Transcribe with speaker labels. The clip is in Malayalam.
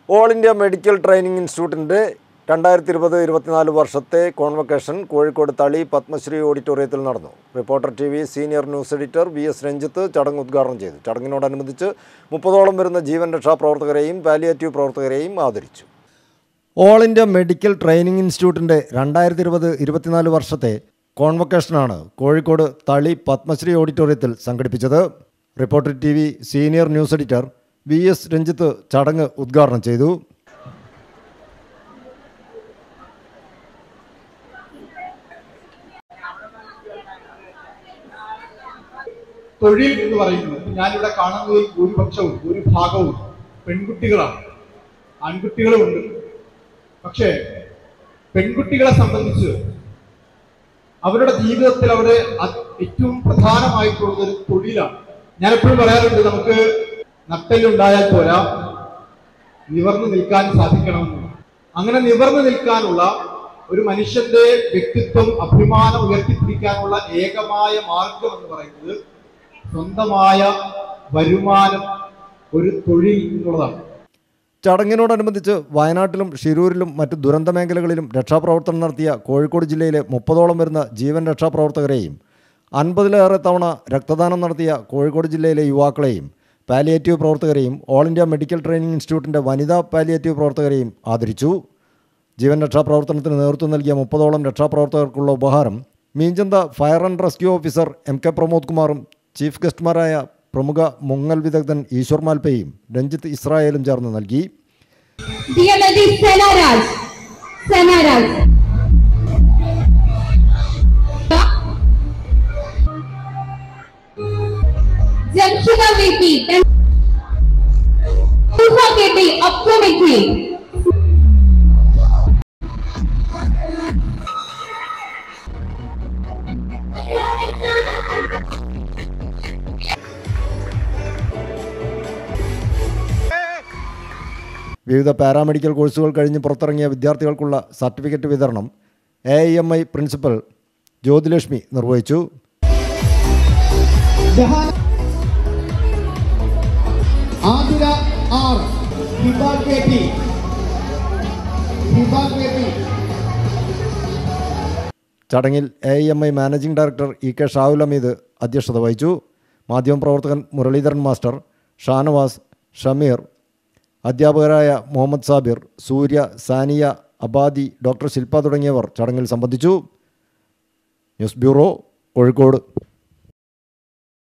Speaker 1: ഓൾ ഇന്ത്യ മെഡിക്കൽ ട്രെയിനിങ് ഇൻസ്റ്റിറ്റ്യൂട്ടിൻ്റെ രണ്ടായിരത്തി ഇരുപത് ഇരുപത്തിനാല് വർഷത്തെ കോൺവക്കേഷൻ കോഴിക്കോട് തളി പത്മശ്രീ ഓഡിറ്റോറിയത്തിൽ നടന്നു reporter T V senior news editor V S Ranjith ചടങ്ങ് ഉദ്ഘാടനം ചെയ്തു ചടങ്ങിനോടനുബന്ധിച്ച് മുപ്പതോളം വരുന്ന ജീവൻ രക്ഷാ പ്രവർത്തകരെയും പാലിയേറ്റീവ് പ്രവർത്തകരെയും ആദരിച്ചു ഓൾ ഇന്ത്യ മെഡിക്കൽ ട്രെയിനിങ് ഇൻസ്റ്റിറ്റ്യൂട്ടിൻ്റെ രണ്ടായിരത്തി ഇരുപത് ഇരുപത്തിനാല് വർഷത്തെ കോൺവക്കേഷനാണ് കോഴിക്കോട് തളി പത്മശ്രീ ഓഡിറ്റോറിയത്തിൽ സംഘടിപ്പിച്ചത് reporter T V senior news editor V S Ranjith ചടങ്ങ് ഉദ്ഘാടനം ചെയ്തു
Speaker 2: തൊഴിൽ എന്ന് പറയുന്നത് ഞാനിവിടെ കാണുന്നതിൽ ഭൂരിപക്ഷവും ഭൂരിഭാഗവും പെൺകുട്ടികളാണ് ആൺകുട്ടികളുമുണ്ട് പക്ഷേ പെൺകുട്ടികളെ സംബന്ധിച്ച് അവരുടെ ജീവിതത്തിൽ അവിടെ അത് ഏറ്റവും പ്രധാനമായിട്ടുള്ളത് ഒരു തൊഴിലാണ് ഞാൻ എപ്പോഴും പറയാറുണ്ട് നമുക്ക് നട്ടലുണ്ടായാൽ പോരാ നിവർന്നു നിൽക്കാൻ സാധിക്കണമെന്ന് അങ്ങനെ നിവർന്നു നിൽക്കാനുള്ള ഒരു മനുഷ്യന്റെ വ്യക്തിത്വം അഭിമാനം ഉയർത്തിപ്പിടിക്കാനുള്ള ഏകമായ മാർഗം എന്ന് പറയുന്നത് സ്വന്തമായ വരുമാനം ഒരു തൊഴിൽ എന്നുള്ളതാണ്
Speaker 1: ചടങ്ങിനോടനുബന്ധിച്ച് വയനാട്ടിലും ഷിരൂരിലും മറ്റ് ദുരന്ത മേഖലകളിലും രക്ഷാപ്രവർത്തനം നടത്തിയ കോഴിക്കോട് ജില്ലയിലെ മുപ്പതോളം വരുന്ന ജീവൻ രക്ഷാപ്രവർത്തകരെയും അൻപതിലേറെ തവണ രക്തദാനം നടത്തിയ കോഴിക്കോട് ജില്ലയിലെ യുവാക്കളെയും പാലിയേറ്റീവ് പ്രവർത്തകരെയും ഓൾ ഇന്ത്യ മെഡിക്കൽ ട്രെയിനിങ് ഇൻസ്റ്റിറ്റ്യൂട്ടിൻ്റെ വനിതാ പാലിയേറ്റീവ് പ്രവർത്തകരെയും ആദരിച്ചു ജീവൻ രക്ഷാപ്രവർത്തനത്തിന് നേതൃത്വം നൽകിയ മുപ്പതോളം രക്ഷാപ്രവർത്തകർക്കുള്ള ഉപഹാരം Meenchanda fire and rescue officer M K Pramod കുമാറും ചീഫ് ഗസ്റ്റുമാരായ പ്രമുഖ മുങ്ങൽ വിദഗ്ധൻ ഈശ്വർ മാൽപ്പയും രഞ്ജിത്ത് ഇസ്രായേലും ചേർന്ന് നൽകി
Speaker 3: Dear Lady Senaraj, Senaraj. Jamshida Viki, then Tuha Ketty, Optometry.
Speaker 1: വിവിധ പാരാമെഡിക്കൽ കോഴ്സുകൾ കഴിഞ്ഞ് പുറത്തിറങ്ങിയ വിദ്യാർത്ഥികൾക്കുള്ള സർട്ടിഫിക്കറ്റ് വിതരണം A I M I principal Jyothilakshmi നിർവഹിച്ചു
Speaker 4: Athira R Hiba K T Hiba K T
Speaker 1: ചടങ്ങിൽ A I M I managing director E K Shavul Ameed അധ്യക്ഷത വഹിച്ചു മാധ്യമപ്രവർത്തകൻ മുരളീധരൻ മാസ്റ്റർ ഷാനവാസ് ഷമീർ അധ്യാപകരായ മുഹമ്മദ് സാബിർ സൂര്യ സാനിയ അബാദി ഡോക്ടർ ശില്പ തുടങ്ങിയവർ ചടങ്ങിൽ സംബന്ധിച്ചു ന്യൂസ് ബ്യൂറോ കോഴിക്കോട്